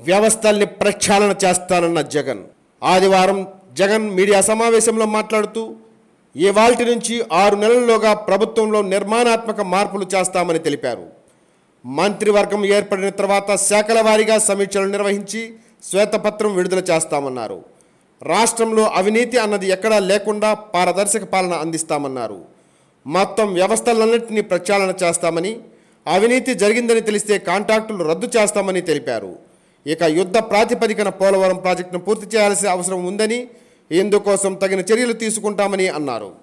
వ్యవస్థల్ని ప్రక్షాళన చేస్తానన్న జగన్ ఆదివారం జగన్ మీడియా సమావేశంలో మాట్లాడుతూ ఇవాల్టి నుంచి ఆరు నెలల్లోగా ప్రభుత్వంలో నిర్మాణాత్మక మార్పులు చేస్తామని తెలిపారు మంత్రివర్గం ఏర్పడిన తర్వాత శాఖల వారీగా సమీక్షలు నిర్వహించి శ్వేతపత్రం విడుదల చేస్తామన్నారు రాష్ట్రంలో అవినీతి అన్నది ఎక్కడా లేకుండా పారదర్శక పాలన అందిస్తామన్నారు మొత్తం వ్యవస్థలన్నింటినీ ప్రక్షాళన చేస్తామని అవినీతి జరిగిందని తెలిస్తే కాంట్రాక్టులు రద్దు చేస్తామని తెలిపారు ఇక యుద్ధ ప్రాతిపదికన పోలవరం ప్రాజెక్టును పూర్తి చేయాల్సిన అవసరం ఉందని ఇందుకోసం తగిన చర్యలు తీసుకుంటామని అన్నారు